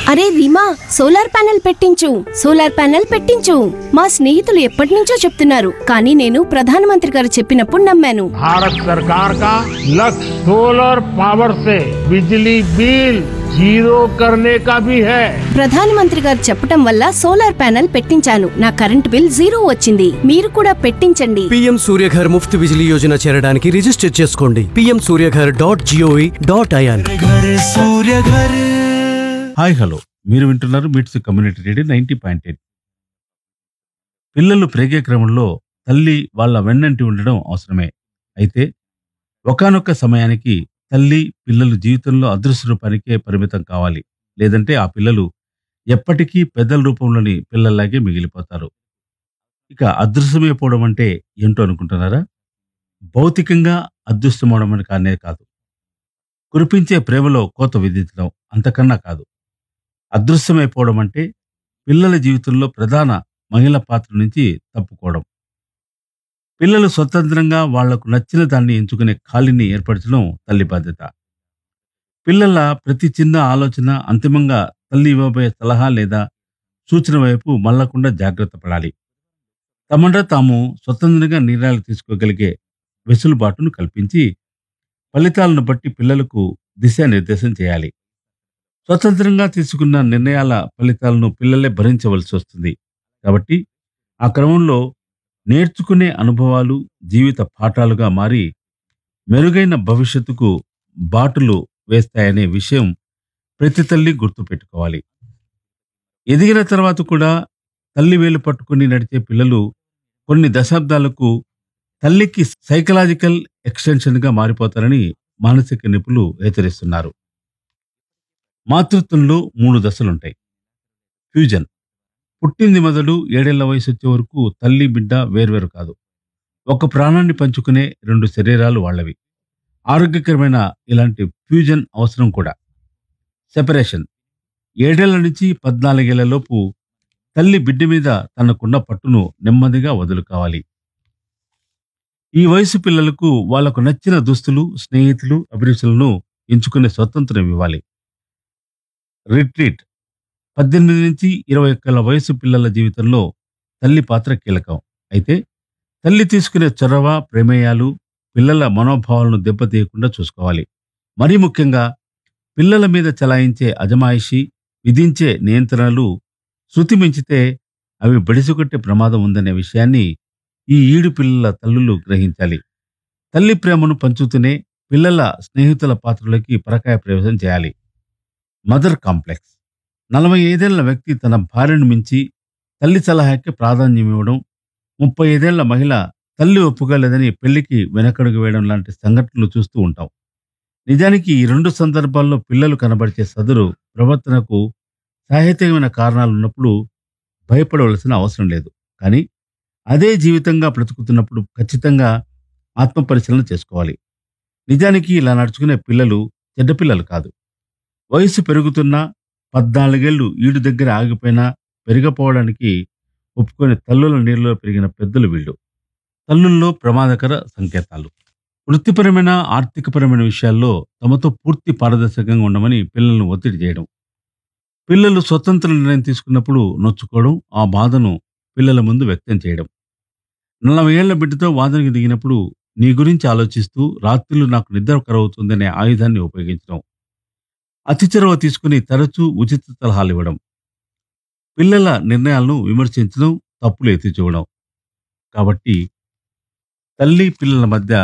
అరే Reema solar panel పెట్టించు solar panel పెట్టించు మా స్నేహితులు ఎప్పటి నుంచో చెప్తున్నారు కానీ నేను ప్రధానమంత్రి గారు చెప్పినప్పుడు నమ్మాను भारत सरकार का लक्ष्य सोलर पावर से बिजली बिल जीरो करने का भी है ప్రధానమంత్రి గారు చెప్పటం వల్ల సోలార్ ప్యానెల్ పెట్టించాను నా కరెంట్ బిల్ జీరో వచ్చింది మీరు కూడా పెట్టించండి పీఎం సూర్యఘర్ ముఫ్త్ బిజిలీ యోజన చేరడానికి రిజిస్టర్ చేసుకోండి PM Suryaghar dot G O V dot I N hi hello మీరు వింటున్నారు MITS community radio ninety point eight పిల్లలు పెరిగే క్రమంలో తల్లి వాళ్ళ వెన్నంటి ఉండడం అవసరమే అయితే ఒకానొక సమయానికి తల్లి పిల్లలు జీవితంలో అదృశ్య రూపానికే పరిమితం కావాలి లేదంటే ఆ పిల్లలు ఎప్పటికీ పెద్దల రూపంలోని పిల్లల్లాగే మిగిలిపోతారు ఇక అదృశ్యమైపోవడం అంటే ఏంటో అనుకుంటున్నారా భౌతికంగా అదృశ్యమవడం అని కానే కాదు కురిపించే ప్రేమలో కోత విధించడం అంతకన్నా కాదు అదృశ్యమైపోవడం అంటే పిల్లల జీవితంలో ప్రధాన మహిళ పాత్ర నుంచి తప్పుకోవడం పిల్లలు స్వతంత్రంగా వాళ్లకు నచ్చిన దాన్ని ఎంచుకునే ఖాళీని ఏర్పరచడం తల్లి బాధ్యత పిల్లల ప్రతి చిన్న ఆలోచన అంతిమంగా తల్లి ఇవ్వబోయే సలహా లేదా సూచన వైపు మళ్ళకుండా జాగ్రత్త పడాలి తమంతా తాము స్వతంత్రంగా నిర్ణయాలు తీసుకోగలిగే వెసులుబాటును కల్పించి ఫలితాలను బట్టి పిల్లలకు దిశానిర్దేశం చేయాలి స్వతంత్రంగా తీసుకున్న నిర్ణయాల ఫలితాలను పిల్లలే భరించవలసి వస్తుంది కాబట్టి ఆ క్రమంలో నేర్చుకునే అనుభవాలు జీవిత పాఠాలుగా మారి మెరుగైన భవిష్యత్తుకు బాటులు వేస్తాయనే విషయం ప్రతి తల్లి గుర్తుపెట్టుకోవాలి ఎదిగిన తర్వాత కూడా తల్లి వేలు పట్టుకుని నడిచే పిల్లలు కొన్ని దశాబ్దాలకు తల్లికి సైకలాజికల్ ఎక్స్టెన్షన్గా మారిపోతారని మానసిక నిపుణులు హెచ్చరిస్తున్నారు మాతృత్వంలో మూడు దశలుంటాయి ఫ్యూజన్ పుట్టింది మొదలు ఏడేళ్ల వయసు వచ్చే వరకు తల్లి బిడ్డ వేర్వేరు కాదు ఒక ప్రాణాన్ని పంచుకునే రెండు శరీరాలు వాళ్ళవి ఆరోగ్యకరమైన ఇలాంటి ఫ్యూజన్ అవసరం కూడా సెపరేషన్ ఏడేళ్ల నుంచి పద్నాలుగేళ్ల లోపు తల్లి బిడ్డ మీద తనకున్న పట్టును నెమ్మదిగా వదులుకోవాలి ఈ వయసు పిల్లలకు వాళ్లకు నచ్చిన దుస్తులు స్నేహితులు అభిరుచులను ఎంచుకునే స్వతంత్రం ఇవ్వాలి రిట్రీట్ పద్దెనిమిది నుంచి ఇరవై ఒక్కల వయసు పిల్లల జీవితంలో తల్లి పాత్ర కీలకం అయితే తల్లి తీసుకునే చొరవ ప్రమేయాలు పిల్లల మనోభావాలను దెబ్బతీయకుండా చూసుకోవాలి మరీ ముఖ్యంగా పిల్లల మీద చలాయించే అజమాయిషి విధించే నియంత్రణలు శృతి మించితే అవి బడిసికొట్టే ప్రమాదం ఉందనే విషయాన్ని ఈ ఈడు పిల్లల తల్లులు గ్రహించాలి తల్లి ప్రేమను పంచుతూనే పిల్లల స్నేహితుల పాత్రలోకి పరకాయ ప్రవేశం చేయాలి మదర్ కాంప్లెక్స్ నలభై ఐదేళ్ల వ్యక్తి తన భార్యను మించి తల్లి సలహాకి ప్రాధాన్యం ఇవ్వడం ముప్పై ఐదేళ్ల మహిళ తల్లి ఒప్పుకోలేదని పెళ్లికి వెనకడుగు వేయడం లాంటి సంఘటనలు చూస్తూ ఉంటాం నిజానికి ఈ రెండు సందర్భాల్లో పిల్లలు కనబరిచే సదురు ప్రవర్తనకు సాహిత్యమైన కారణాలు ఉన్నప్పుడు భయపడవలసిన అవసరం లేదు కానీ అదే జీవితంగా బ్రతుకుతున్నప్పుడు ఖచ్చితంగా ఆత్మపరిశీలన చేసుకోవాలి నిజానికి ఇలా నడుచుకునే పిల్లలు చెడ్డపిల్లలు కాదు వయసు పెరుగుతున్నా పద్నాలుగేళ్లు ఈడు దగ్గర ఆగిపోయినా పెరిగపోవడానికి ఒప్పుకొని తల్లుల నీళ్ళలో పెరిగిన పెద్దలు వీళ్ళు తల్లుల్లో ప్రమాదకర సంకేతాలు వృత్తిపరమైన ఆర్థికపరమైన విషయాల్లో తమతో పూర్తి పారదర్శకంగా ఉండమని పిల్లలను ఒత్తిడి చేయడం పిల్లలు స్వతంత్ర నిర్ణయం తీసుకున్నప్పుడు నొచ్చుకోవడం ఆ బాధను పిల్లల ముందు వ్యక్తం చేయడం నలభై ఏళ్ల బిడ్డతో వాదనకి దిగినప్పుడు నీ గురించి ఆలోచిస్తూ రాత్రులు నాకు నిద్ర కరవుతుందనే ఆయుధాన్ని ఉపయోగించడం అతి చొరవ తీసుకుని తరచూ ఉచిత సలహాలు ఇవ్వడం పిల్లల నిర్ణయాలను విమర్శించడం తప్పులు ఎత్తి చూడడం కాబట్టి తల్లి పిల్లల మధ్య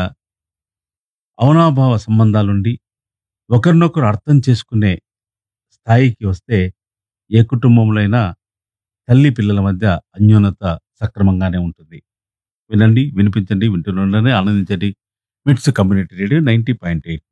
అవనాభావ సంబంధాలుండి ఒకరినొకరు అర్థం చేసుకునే స్థాయికి వస్తే ఏ కుటుంబంలో అయినా తల్లి పిల్లల మధ్య అన్యోన్యత సక్రమంగానే ఉంటుంది వినండి వినిపించండి వింటున్ననే ఆనందించండి MITS community radio ninety point eight